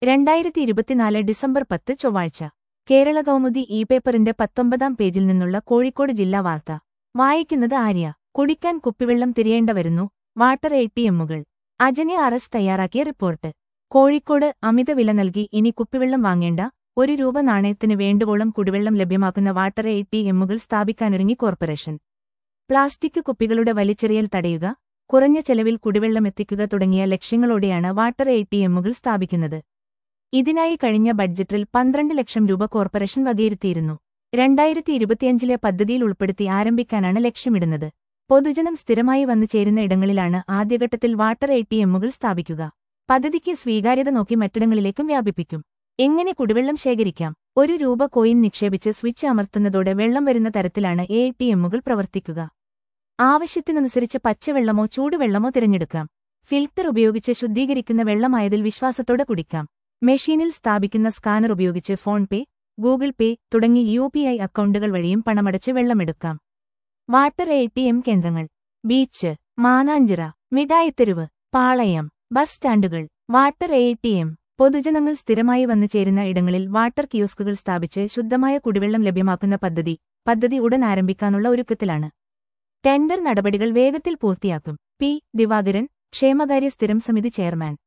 രണ്ടായിരത്തി ഇരുപത്തിനാല് ഡിസംബർ പത്ത് ചൊവ്വാഴ്ച കേരള കൗമുദി ഇ പേപ്പറിന്റെ പത്തൊമ്പതാം പേജിൽ നിന്നുള്ള കോഴിക്കോട് ജില്ലാ വാർത്ത വായിക്കുന്നത് ആര്യ കുടിക്കാൻ കുപ്പിവെള്ളം തിരയേണ്ട വരുന്നു വാട്ടർ എ ടി എമ്മുകൾ അജനെ അറസ് തയ്യാറാക്കിയ റിപ്പോർട്ട് കോഴിക്കോട് അമിത വില നൽകി ഇനി കുപ്പിവെള്ളം വാങ്ങേണ്ട ഒരു രൂപ നാണയത്തിന് വേണ്ടുവോളം കുടിവെള്ളം ലഭ്യമാക്കുന്ന വാട്ടർ എ ടി എമ്മുകൾ സ്ഥാപിക്കാനൊരുങ്ങി കോർപ്പറേഷൻ പ്ലാസ്റ്റിക് കുപ്പികളുടെ വലിച്ചെറിയൽ തടയുക കുറഞ്ഞ ചെലവിൽ കുടിവെള്ളം എത്തിക്കുക തുടങ്ങിയ ലക്ഷ്യങ്ങളോടെയാണ് വാട്ടർ എ ടി എമ്മുകൾ സ്ഥാപിക്കുന്നത് ഇതിനായി കഴിഞ്ഞ ബഡ്ജറ്റിൽ പന്ത്രണ്ട് ലക്ഷം രൂപ കോർപ്പറേഷൻ വകയിരുത്തിയിരുന്നു രണ്ടായിരത്തി ഇരുപത്തിയഞ്ചിലെ പദ്ധതിയിൽ ഉൾപ്പെടുത്തി ആരംഭിക്കാനാണ് ലക്ഷ്യമിടുന്നത് പൊതുജനം സ്ഥിരമായി വന്നു ചേരുന്ന ഇടങ്ങളിലാണ് ആദ്യഘട്ടത്തിൽ വാട്ടർ എ ടി എമ്മുകൾ സ്ഥാപിക്കുക പദ്ധതിക്ക് സ്വീകാര്യത നോക്കി മറ്റിടങ്ങളിലേക്കും വ്യാപിപ്പിക്കും എങ്ങനെ കുടിവെള്ളം ശേഖരിക്കാം ഒരു രൂപ കോയിൻ നിക്ഷേപിച്ച് സ്വിച്ച് അമർത്തുന്നതോടെ വെള്ളം വരുന്ന തരത്തിലാണ് എ ടി എമ്മുകൾ പ്രവർത്തിക്കുക ആവശ്യത്തിനനുസരിച്ച് പച്ചവെള്ളമോ ചൂടുവെള്ളമോ തിരഞ്ഞെടുക്കാം ഫിൽട്ടർ ഉപയോഗിച്ച് ശുദ്ധീകരിക്കുന്ന വെള്ളമായതിൽ വിശ്വാസത്തോടെ കുടിക്കാം മെഷീനിൽ സ്ഥാപിക്കുന്ന സ്കാനർ ഉപയോഗിച്ച് ഫോൺ പേ ഗൂഗിൾ പേ തുടങ്ങി യു പി ഐ അക്കൗണ്ടുകൾ വഴിയും പണമടച്ച് വെള്ളമെടുക്കാം വാട്ടർ എ ടി എം കേന്ദ്രങ്ങൾ ബീച്ച് മാനാഞ്ചിറ മിഠായിത്തെരുവ് പാളയം ബസ് സ്റ്റാൻഡുകൾ വാട്ടർ എ ടി എം പൊതുജനങ്ങൾ സ്ഥിരമായി വന്നു ചേരുന്ന ഇടങ്ങളിൽ വാട്ടർ കിയോസ്കുകൾ സ്ഥാപിച്ച് ശുദ്ധമായ കുടിവെള്ളം ലഭ്യമാക്കുന്ന പദ്ധതി പദ്ധതി ഉടൻ ആരംഭിക്കാനുള്ള ഒരുക്കത്തിലാണ് ടെൻഡർ നടപടികൾ വേഗത്തിൽ പൂർത്തിയാക്കും പി ദിവാകരൻ ക്ഷേമകാര്യ സ്ഥിരം സമിതി ചെയർമാൻ